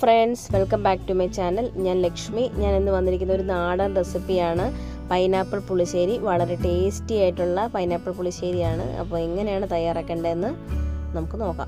friends welcome back to my channel ഞാൻ ലക്ഷ്മി ഞാൻ ഇന്ന് വന്നിരിക്കുന്ന ഒരു നാടൻ റെസിപ്പിയാണ് പൈനാപ്പിൾ പുളിശ്ശേരി വളരെ ടേസ്റ്റി ആയിട്ടുള്ള പൈനാപ്പിൾ പുളിശ്ശേരിയാണ് അപ്പോൾ എങ്ങനെയാണ് തയ്യാറാക്കേണ്ടതെന്ന് നമുക്ക് നോക്കാം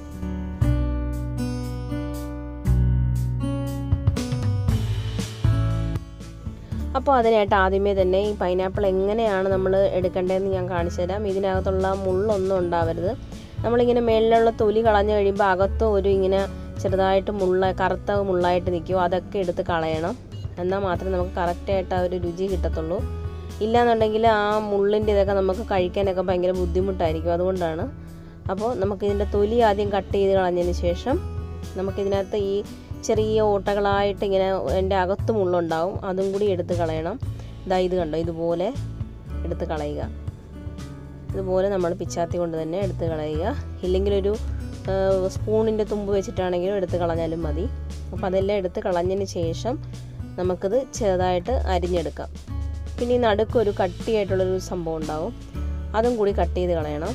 അപ്പോൾ അതിനായിട്ട് ആദ്യമേ തന്നെ ഈ പൈനാപ്പിൾ എങ്ങനെയാണ് നമ്മൾ എടുക്കേണ്ടതെന്ന് ഞാൻ കാണിച്ചു തരാം ഇതിനകത്തുള്ള മുള്ളൊന്നും ഉണ്ടാവരുത് നമ്മളിങ്ങനെ മേളിലുള്ള തൊലി കളഞ്ഞു കഴിയുമ്പോൾ അകത്ത് ഒരു ഇങ്ങനെ ചെറുതായിട്ട് മുള്ള കറുത്ത മുള്ളായിട്ട് നിൽക്കും അതൊക്കെ എടുത്ത് കളയണം എന്നാൽ മാത്രമേ നമുക്ക് കറക്റ്റായിട്ട് ആ ഒരു രുചി കിട്ടത്തുള്ളൂ ഇല്ലാന്നുണ്ടെങ്കിൽ ആ മുള്ളിൻ്റെ ഇതൊക്കെ നമുക്ക് കഴിക്കാനൊക്കെ ഭയങ്കര ബുദ്ധിമുട്ടായിരിക്കും അതുകൊണ്ടാണ് അപ്പോൾ നമുക്കിതിൻ്റെ തൊലി ആദ്യം കട്ട് ചെയ്ത് കളഞ്ഞതിന് ശേഷം നമുക്കിതിനകത്ത് ഈ ചെറിയ ഓട്ടകളായിട്ട് ഇങ്ങനെ എൻ്റെ അകത്ത് മുള്ളുണ്ടാവും അതും കൂടി എടുത്ത് കളയണം ഇതാ ഇത് കണ്ടോ ഇതുപോലെ എടുത്ത് കളയുക ഇതുപോലെ നമ്മൾ പിച്ചാത്തി കൊണ്ട് തന്നെ എടുത്ത് കളയുക ഇല്ലെങ്കിൽ ഒരു സ്പൂണിൻ്റെ തുമ്പ് വെച്ചിട്ടാണെങ്കിലും എടുത്ത് കളഞ്ഞാലും മതി അപ്പോൾ അതെല്ലാം എടുത്ത് കളഞ്ഞതിന് ശേഷം നമുക്കിത് ചെറുതായിട്ട് അരിഞ്ഞെടുക്കാം പിന്നെ ഈ നടുക്കൊരു കട്ടിയായിട്ടുള്ളൊരു സംഭവം ഉണ്ടാവും അതും കൂടി കട്ട് ചെയ്ത് കളയണം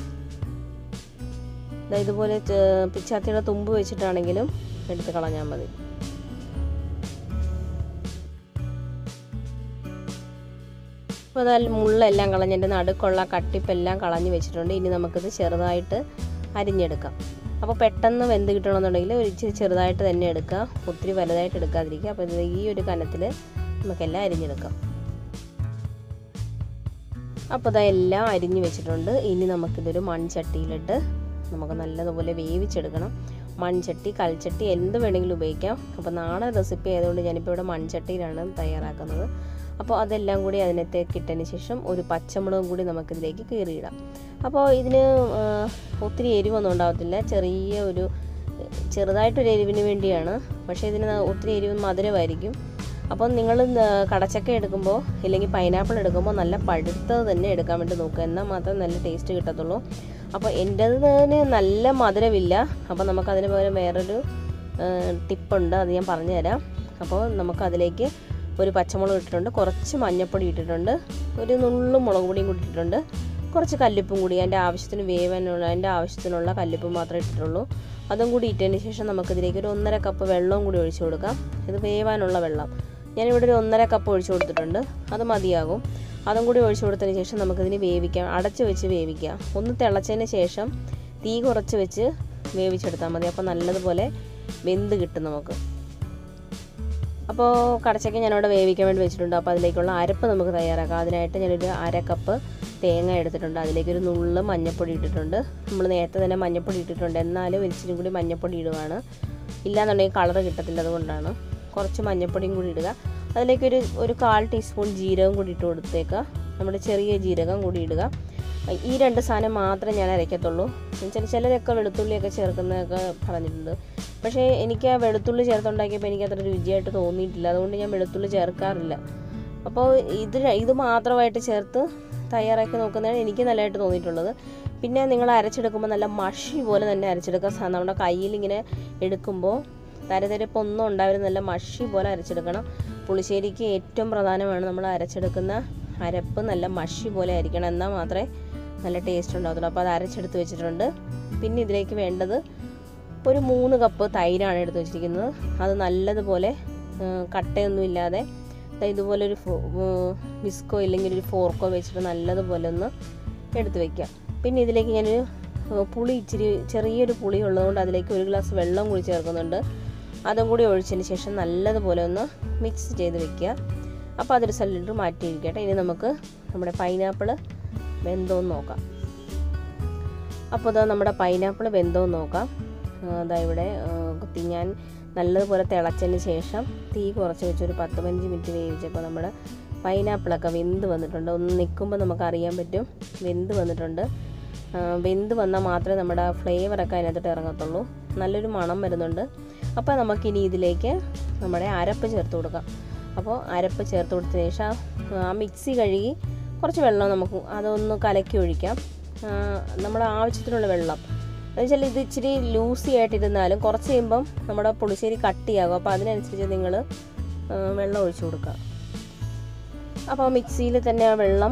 ഇതുപോലെ പിച്ചാത്തിയുടെ തുമ്പ് വെച്ചിട്ടാണെങ്കിലും എടുത്ത് കളഞ്ഞാൽ മതി അപ്പോൾ അതായത് മുള്ളെല്ലാം കളഞ്ഞ് എൻ്റെ നടുക്കുള്ള കട്ടിപ്പെല്ലാം കളഞ്ഞ് വെച്ചിട്ടുണ്ട് ഇനി നമുക്കിത് ചെറുതായിട്ട് അരിഞ്ഞെടുക്കാം അപ്പോൾ പെട്ടെന്ന് വെന്ത് കിട്ടണമെന്നുണ്ടെങ്കിൽ ഒരു ഇച്ചിരി ചെറുതായിട്ട് തന്നെ എടുക്കുക ഒത്തിരി വലുതായിട്ട് എടുക്കാതിരിക്കുക അപ്പോൾ ഇത് ഈ ഒരു കനത്തിൽ നമുക്കെല്ലാം അരിഞ്ഞെടുക്കാം അപ്പോൾ ഇതെല്ലാം അരിഞ്ഞ് വെച്ചിട്ടുണ്ട് ഇനി നമുക്കിതൊരു മൺചട്ടിയിലിട്ട് നമുക്ക് നല്ലതുപോലെ വേവിച്ചെടുക്കണം മൺചട്ടി കൽച്ചട്ടി എന്ത് വേണമെങ്കിലും ഉപയോഗിക്കാം അപ്പോൾ നാടൻ റെസിപ്പി ആയതുകൊണ്ട് ഞാനിപ്പോൾ ഇവിടെ മൺചട്ടിയിലാണ് തയ്യാറാക്കുന്നത് അപ്പോൾ അതെല്ലാം കൂടി അതിനകത്തേക്ക് ഇട്ടതിന് ശേഷം ഒരു പച്ചമുളകും കൂടി നമുക്കിതിലേക്ക് കീറിയിടാം അപ്പോൾ ഇതിന് ഒത്തിരി എരിവൊന്നും ഉണ്ടാകത്തില്ല ചെറിയ ഒരു ചെറുതായിട്ടൊരു എരിവിന് വേണ്ടിയാണ് പക്ഷേ ഇതിന് ഒത്തിരി എരിവ് മധുരമായിരിക്കും അപ്പോൾ നിങ്ങൾ കടച്ചക്ക എടുക്കുമ്പോൾ ഇല്ലെങ്കിൽ പൈനാപ്പിൾ എടുക്കുമ്പോൾ നല്ല പഴുത്തത് തന്നെ എടുക്കാൻ വേണ്ടി നോക്കുക എന്നാൽ മാത്രമേ നല്ല ടേസ്റ്റ് കിട്ടത്തുള്ളൂ അപ്പോൾ എൻ്റെതിന് നല്ല മധുരമില്ല അപ്പോൾ നമുക്കതിന് പകരം വേറൊരു ടിപ്പുണ്ട് അത് ഞാൻ പറഞ്ഞു തരാം അപ്പോൾ നമുക്കതിലേക്ക് ഒരു പച്ചമുളക് ഇട്ടിട്ടുണ്ട് കുറച്ച് മഞ്ഞൾപ്പൊടി ഇട്ടിട്ടുണ്ട് ഒരു നുള്ളു മുളക് പൊടിയും കൂടി ഇട്ടിട്ടുണ്ട് കുറച്ച് കല്ലുപ്പും കൂടി അതിൻ്റെ ആവശ്യത്തിന് വേവാനുള്ള അതിൻ്റെ ആവശ്യത്തിനുള്ള കല്ലുപ്പ് മാത്രമേ ഇട്ടിട്ടുള്ളൂ അതും കൂടി ഇട്ടതിന് ശേഷം നമുക്കിതിലേക്ക് ഒരു ഒന്നര കപ്പ് വെള്ളവും കൂടി ഒഴിച്ചു കൊടുക്കാം ഇത് വേവാനുള്ള വെള്ളം ഞാനിവിടെ ഒരു ഒന്നര കപ്പ് ഒഴിച്ചു കൊടുത്തിട്ടുണ്ട് അത് മതിയാകും അതും കൂടി ഒഴിച്ചു കൊടുത്തതിന് ശേഷം നമുക്കിതിന് വേവിക്കാം അടച്ച് വെച്ച് വേവിക്കാം ഒന്ന് തിളച്ചതിന് ശേഷം തീ കുറച്ച് വെച്ച് വേവിച്ചെടുത്താൽ മതി അപ്പോൾ നല്ലതുപോലെ വെന്ത് കിട്ടും നമുക്ക് അപ്പോൾ കടച്ചക്ക ഞാനിവിടെ വേവിക്കാൻ വേണ്ടി വെച്ചിട്ടുണ്ട് അപ്പോൾ അതിലേക്കുള്ള അരപ്പ് നമുക്ക് തയ്യാറാക്കാം അതിനായിട്ട് ഞാനൊരു അര കപ്പ് തേങ്ങ എടുത്തിട്ടുണ്ട് അതിലേക്ക് ഒരു നുള്ള് മഞ്ഞൾപ്പൊടി ഇട്ടിട്ടുണ്ട് നമ്മൾ നേരത്തെ തന്നെ മഞ്ഞൾപ്പൊടി ഇട്ടിട്ടുണ്ട് എന്നാലും ഇച്ചിരി കൂടി മഞ്ഞൾപ്പൊടി ഇടുവാണ് ഇല്ലാന്നുണ്ടെങ്കിൽ കളറ് കിട്ടത്തില്ല അതുകൊണ്ടാണ് കുറച്ച് മഞ്ഞൾപ്പൊടിയും കൂടി ഇടുക അതിലേക്ക് ഒരു ഒരു കാൽ ടീസ്പൂൺ ജീരകം കൂടി ഇട്ട് കൊടുത്തേക്കുക നമ്മുടെ ചെറിയ ജീരകം കൂടി ഇടുക ഈ രണ്ട് സാധനം മാത്രമേ ഞാൻ അരയ്ക്കത്തുള്ളൂ ചില ചിലരൊക്കെ വെളുത്തുള്ളിയൊക്കെ ചേർക്കുന്നതൊക്കെ പറഞ്ഞിട്ടുണ്ട് പക്ഷേ എനിക്ക് ആ വെളുത്തുള്ളി ചേർത്തുണ്ടാക്കിയപ്പോൾ എനിക്ക് അത്ര രുചിയായിട്ട് തോന്നിയിട്ടില്ല അതുകൊണ്ട് ഞാൻ വെളുത്തുള്ളി ചേർക്കാറില്ല അപ്പോൾ ഇത് ഇത് മാത്രമായിട്ട് ചേർത്ത് തയ്യാറാക്കി നോക്കുന്നതാണ് എനിക്ക് നല്ലതായിട്ട് തോന്നിയിട്ടുള്ളത് പിന്നെ നിങ്ങൾ അരച്ചെടുക്കുമ്പോൾ നല്ല മഷി പോലെ തന്നെ അരച്ചെടുക്കുക നമ്മുടെ കയ്യിൽ ഇങ്ങനെ എടുക്കുമ്പോൾ തരതരപ്പൊന്നും ഉണ്ടാവരുത് നല്ല മഷി പോലെ അരച്ചെടുക്കണം പുളിശ്ശേരിക്ക് ഏറ്റവും പ്രധാനമാണ് നമ്മൾ അരച്ചെടുക്കുന്ന അരപ്പ് നല്ല മഷി പോലെ ആയിരിക്കണം എന്നാൽ മാത്രമേ നല്ല ടേസ്റ്റ് ഉണ്ടാകത്തുള്ളൂ അപ്പോൾ അത് അരച്ചെടുത്ത് വെച്ചിട്ടുണ്ട് പിന്നെ ഇതിലേക്ക് വേണ്ടത് ഒരു മൂന്ന് കപ്പ് തൈരാണ് എടുത്ത് വെച്ചിരിക്കുന്നത് അത് നല്ലതുപോലെ കട്ടയൊന്നും ഇല്ലാതെ ഇതുപോലെ ഒരു വിസ്കോ ഇല്ലെങ്കിൽ ഒരു ഫോർക്കോ വെച്ചിട്ട് നല്ലതുപോലെ ഒന്ന് എടുത്ത് വെക്കാം പിന്നെ ഇതിലേക്ക് ഞാനൊരു പുളി ഇച്ചിരി ചെറിയൊരു പുളി ഉള്ളതുകൊണ്ട് അതിലേക്ക് ഒരു ഗ്ലാസ് വെള്ളം കൂടി ചേർക്കുന്നുണ്ട് അതും കൂടി ഒഴിച്ചതിന് ശേഷം നല്ലതുപോലെ ഒന്ന് മിക്സ് ചെയ്ത് വെക്കുക അപ്പോൾ അതൊരു സൈഡിലിട്ട് മാറ്റിയിരിക്കട്ടെ ഇനി നമുക്ക് നമ്മുടെ പൈനാപ്പിൾ വെന്തോന്ന് നോക്കാം അപ്പോൾ ഇതാ നമ്മുടെ പൈനാപ്പിൾ വെന്തോന്ന് നോക്കാം അതാ ഇവിടെ ഞാൻ നല്ലതുപോലെ തിളച്ചതിന് ശേഷം തീ കുറച്ച് വെച്ച് ഒരു പത്ത് പതിനഞ്ച് മിനിറ്റ് വേവിച്ചപ്പോൾ നമ്മുടെ പൈനാപ്പിളൊക്കെ വെന്ത് വന്നിട്ടുണ്ട് ഒന്ന് നിൽക്കുമ്പോൾ നമുക്ക് അറിയാൻ പറ്റും വെന്ത് വന്നിട്ടുണ്ട് വെന്ത് വന്നാൽ മാത്രമേ നമ്മുടെ ഫ്ലേവറൊക്കെ അതിനകത്തോട്ട് ഇറങ്ങത്തുള്ളൂ നല്ലൊരു മണം വരുന്നുണ്ട് അപ്പോൾ നമുക്കിനി ഇതിലേക്ക് നമ്മുടെ അരപ്പ് ചേർത്ത് കൊടുക്കാം അപ്പോൾ അരപ്പ് ചേർത്ത് കൊടുത്തതിന് ശേഷം ആ മിക്സി കഴുകി കുറച്ച് വെള്ളം നമുക്ക് അതൊന്ന് കലക്കി ഒഴിക്കാം നമ്മുടെ ആവശ്യത്തിനുള്ള വെള്ളം എന്നുവെച്ചാൽ ഇത് ഇച്ചിരി ലൂസി ആയിട്ടിരുന്നാലും കുറച്ച് കഴിയുമ്പം നമ്മുടെ പുളിശ്ശേരി കട്ടിയാകും അപ്പോൾ അതിനനുസരിച്ച് നിങ്ങൾ വെള്ളം ഒഴിച്ചു കൊടുക്കുക അപ്പോൾ മിക്സിയിൽ തന്നെ ആ വെള്ളം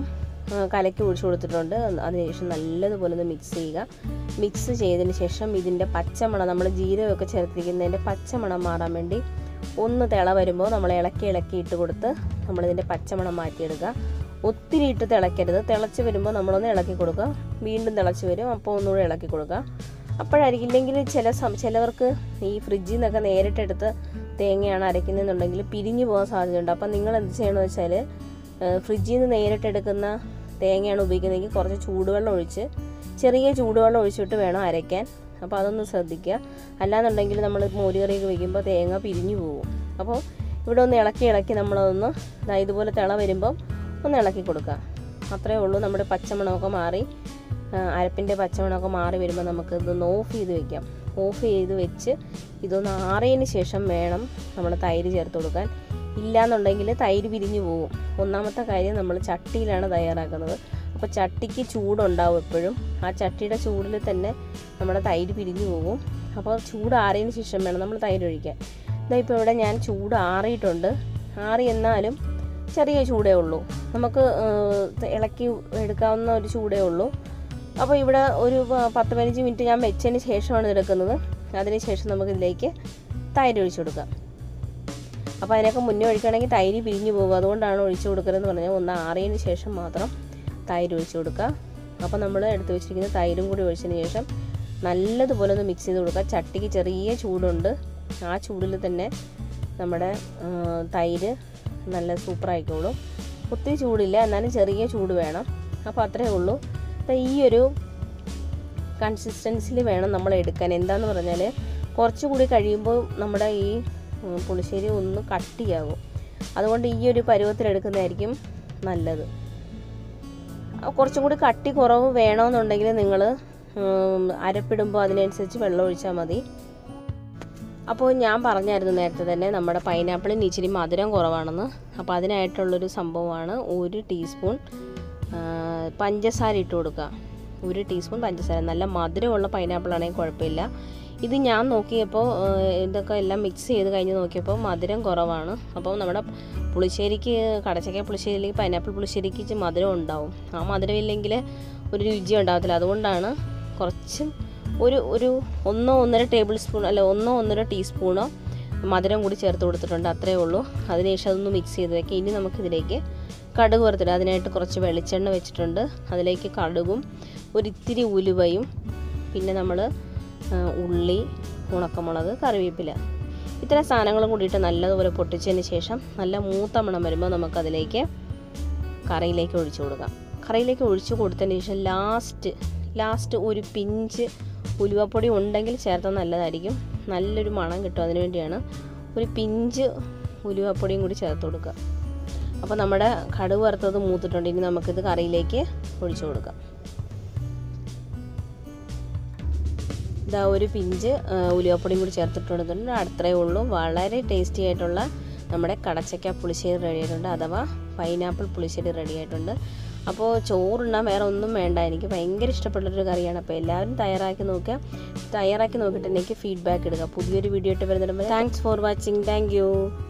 ആ, കലക്കി ഒഴിച്ചു കൊടുത്തിട്ടുണ്ട് അതിനുശേഷം നല്ലതുപോലെ ഒന്ന് മിക്സ് ചെയ്യുക മിക്സ് ചെയ്തതിന് ശേഷം ഇതിൻ്റെ പച്ചമണം നമ്മൾ ജീരകമൊക്കെ ചേർത്തിരിക്കുന്നതിൻ്റെ പച്ചമണം മാറാൻ വേണ്ടി ഒന്ന് തിള വരുമ്പോൾ നമ്മൾ ഇളക്കി ഇളക്കി ഇട്ട് കൊടുത്ത് നമ്മളിതിൻ്റെ പച്ചമണം മാറ്റിയെടുക്കുക ഒത്തിരി ഇട്ട് തിളയ്ക്കരുത് തിളച്ച് വരുമ്പോൾ നമ്മളൊന്ന് ഇളക്കി കൊടുക്കുക വീണ്ടും തിളച്ച് വരും അപ്പോൾ ഒന്നുകൂടെ ഇളക്കി കൊടുക്കുക അപ്പോഴായിരിക്കും ഇല്ലെങ്കിൽ ചില സം ചിലവർക്ക് ഈ ഫ്രിഡ്ജിൽ നിന്നൊക്കെ നേരിട്ടെടുത്ത് തേങ്ങയാണ് അരയ്ക്കുന്നതെന്നുണ്ടെങ്കിൽ പിരിഞ്ഞു പോകാൻ സാധ്യതയുണ്ട് അപ്പം നിങ്ങൾ എന്ത് ചെയ്യണമെന്ന് വെച്ചാൽ ഫ്രിഡ്ജിൽ നിന്ന് നേരിട്ടെടുക്കുന്ന തേങ്ങയാണ് ഉപയോഗിക്കുന്നതെങ്കിൽ കുറച്ച് ചൂടുവെള്ളം ഒഴിച്ച് ചെറിയ ചൂടുവെള്ളം ഒഴിച്ചിട്ട് വേണം അരയ്ക്കാൻ അപ്പോൾ അതൊന്ന് ശ്രദ്ധിക്കുക അല്ലാന്നുണ്ടെങ്കിൽ നമ്മൾ മോരുകറിയൊക്കെ വയ്ക്കുമ്പോൾ തേങ്ങ പിരിഞ്ഞു പോകും അപ്പോൾ ഇവിടെ ഒന്ന് ഇളക്കി ഇളക്കി നമ്മളതൊന്ന് ദാ ഇതുപോലെ തിള വരുമ്പം ഒന്ന് ഇളക്കി കൊടുക്കുക അത്രയേ ഉള്ളൂ നമ്മുടെ പച്ചമണമൊക്കെ മാറി ആ, അരപ്പിൻ്റെ പച്ചമണമൊക്കെ മാറി വരുമ്പോൾ നമുക്ക് ഇതൊന്ന് ഓഫ് ചെയ്ത് വെക്കാം ഓഫ് ചെയ്ത് വെച്ച് ഇതൊന്ന് ആറിയതിന് ശേഷം വേണം നമ്മൾ തൈര് ചേർത്ത് കൊടുക്കാൻ ഇല്ലാന്നുണ്ടെങ്കിൽ തൈര് പിരിഞ്ഞു പോകും ഒന്നാമത്തെ കാര്യം നമ്മൾ ചട്ടിയിലാണ് തയ്യാറാക്കുന്നത് അപ്പോൾ ചട്ടിക്ക് ചൂടുണ്ടാവും എപ്പോഴും ആ ചട്ടിയുടെ ചൂടിൽ തന്നെ നമ്മുടെ തൈര് പിരിഞ്ഞു പോകും അപ്പോൾ ചൂട് ആറിയതിന് ശേഷം വേണം നമ്മൾ തൈര് ഒഴിക്കാൻ ഇതാ ഇപ്പോൾ ഇവിടെ ഞാൻ ചൂട് ആറിയിട്ടുണ്ട് ആറി എന്നാലും ചെറിയ ചൂടേ ഉള്ളൂ നമുക്ക് ആ, ഇളക്കി എടുക്കാവുന്ന ഒരു ചൂടേ ഉള്ളൂ അപ്പോൾ ഇവിടെ ഒരു പ- പത്ത് പതിനഞ്ച് മിനിറ്റ് ഞാൻ വെച്ചതിന് ശേഷമാണ് ഇത് എടുക്കുന്നത് അതിന് ശേഷം നമുക്ക് ഇതിലേക്ക് തൈര് ഒഴിച്ചു കൊടുക്കാം അപ്പോൾ അതിനൊക്കെ മുന്നേ ഒഴിക്കുകയാണെങ്കിൽ തൈര് പിരിഞ്ഞു പോകും അതുകൊണ്ടാണ് ഒഴിച്ചു കൊടുക്കരുതെന്ന് പറഞ്ഞാൽ ഒന്ന് ആറിയതിന് ശേഷം മാത്രം തൈര് ഒഴിച്ചു കൊടുക്കുക അപ്പോൾ നമ്മൾ എടുത്ത് വെച്ചിരിക്കുന്ന തൈരും കൂടി ഒഴിച്ചതിന് ശേഷം നല്ലതുപോലെ ഒന്ന് മിക്സ് ചെയ്ത് കൊടുക്കുക ചട്ടിക്ക് ചെറിയ ചൂടുണ്ട് ആ ചൂടിൽ തന്നെ നമ്മുടെ ആ, തൈര് നല്ല സൂപ്പറായിക്കോളും ഒത്തിരി ചൂടില്ല എന്നാലും ചെറിയ ചൂട് വേണം അപ്പോൾ അത്രയേ ഉള്ളൂ അപ്പോൾ ഈ ഒരു കൺസിസ്റ്റൻസിൽ വേണം നമ്മൾ എടുക്കാൻ എന്താന്ന് പറഞ്ഞാൽ കുറച്ചുകൂടി കഴിയുമ്പോൾ നമ്മുടെ ഈ ഉം, പുളിശ്ശേരി ഒന്ന് കട്ടിയാകും അതുകൊണ്ട് ഈ ഒരു പരുവത്തിൽ എടുക്കുന്നതായിരിക്കും നല്ലത് ആ, കുറച്ചും കൂടി കട്ടി കുറവ് വേണമെന്നുണ്ടെങ്കിൽ നിങ്ങൾ അരപ്പിടുമ്പോൾ അതിനനുസരിച്ച് വെള്ളം ഒഴിച്ചാൽ മതി അപ്പോൾ ഞാൻ പറഞ്ഞായിരുന്നു നേരത്തെ തന്നെ നമ്മുടെ പൈനാപ്പിളിന് ഇച്ചിരി മധുരം കുറവാണെന്ന് അപ്പോൾ അതിനായിട്ടുള്ളൊരു സംഭവമാണ് ഒരു ടീസ്പൂൺ ആ, പഞ്ചസാര ഇട്ട് കൊടുക്കുക ഒരു ടീസ്പൂൺ പഞ്ചസാര നല്ല മധുരമുള്ള പൈനാപ്പിൾ ആണെങ്കിൽ കുഴപ്പമില്ല ഇത് ഞാൻ നോക്കിയപ്പോൾ ആ, ഇതൊക്കെ എല്ലാം മിക്സ് ചെയ്ത് കഴിഞ്ഞ് നോക്കിയപ്പോൾ മധുരം കുറവാണ് അപ്പോൾ നമ്മുടെ പുളിശ്ശേരിക്ക് കടച്ചക്ക പുളിശ്ശേരിക്ക് പൈനാപ്പിൾ പുളിശ്ശേരിക്ക് ഇച്ചിരി മധുരം ഉണ്ടാവും ആ മധുരം ഇല്ലെങ്കിൽ ഒരു രുചി ഉണ്ടാകത്തില്ല അതുകൊണ്ടാണ് കുറച്ചും ഒരു ഒരു ഒന്നോ ഒന്നര ടേബിൾ സ്പൂൺ അല്ല ഒന്നോ ഒന്നര ടീസ്പൂണോ മധുരം കൂടി ചേർത്ത് കൊടുത്തിട്ടുണ്ട് അത്രയേ ഉള്ളൂ അതിനുശേഷം അതൊന്ന് മിക്സ് ചെയ്ത് വെക്കാം ഇനി നമുക്കിതിലേക്ക് കടുക് വറുത്തിടാം അതിനായിട്ട് കുറച്ച് വെളിച്ചെണ്ണ വെച്ചിട്ടുണ്ട് അതിലേക്ക് കടുകും ഒരിത്തിരി ഉലുവയും പിന്നെ നമ്മൾ ഉള്ളി ഉണക്കമുളക് കറിവേപ്പില ഇത്തരം സാധനങ്ങളും കൂടിയിട്ട് നല്ലതുപോലെ പൊട്ടിച്ചതിന് ശേഷം നല്ല മൂത്ത മണം വരുമ്പോൾ നമുക്കതിലേക്ക് കറിയിലേക്ക് ഒഴിച്ചു കൊടുക്കാം കറിയിലേക്ക് ഒഴിച്ചു കൊടുത്തതിന് ശേഷം ലാസ്റ്റ് ലാസ്റ്റ് ഒരു പിഞ്ച് ഉലുവപ്പൊടി ഉണ്ടെങ്കിൽ ചേർത്താൽ നല്ലതായിരിക്കും നല്ലൊരു മണം കിട്ടും അതിന് വേണ്ടിയാണ് ഒരു പിഞ്ച് ഉലുവപ്പൊടിയും കൂടി ചേർത്ത് കൊടുക്കുക അപ്പോൾ നമ്മുടെ കടുക് വറുത്തത് മൂത്തിട്ടുണ്ട് ഇനി നമുക്കിത് കറിയിലേക്ക് ഒഴിച്ചു കൊടുക്കാം ഇതാ ഒരു പിഞ്ച് ആ, ഉലുവപ്പൊടിയും കൂടി ചേർത്തിട്ടുണ്ട് അത്രയേ ഉള്ളൂ വളരെ ടേസ്റ്റി ആയിട്ടുള്ള നമ്മുടെ കടച്ചക്ക പുളിശ്ശേരി റെഡി ആയിട്ടുണ്ട് അഥവാ പൈനാപ്പിൾ പുളിശ്ശേരി റെഡി ആയിട്ടുണ്ട് അപ്പോൾ ചോറുണ്ണാൻ വേറെ ഒന്നും വേണ്ട എനിക്ക് ഭയങ്കര ഇഷ്ടപ്പെട്ടൊരു കറിയാണ് അപ്പോൾ എല്ലാവരും തയ്യാറാക്കി നോക്കുക തയ്യാറാക്കി നോക്കിയിട്ട് എനിക്ക് ഫീഡ്ബാക്ക് ഇടുക പുതിയൊരു വീഡിയോ ഇട്ട് വരുന്നുണ്ട് thanks for watching thank U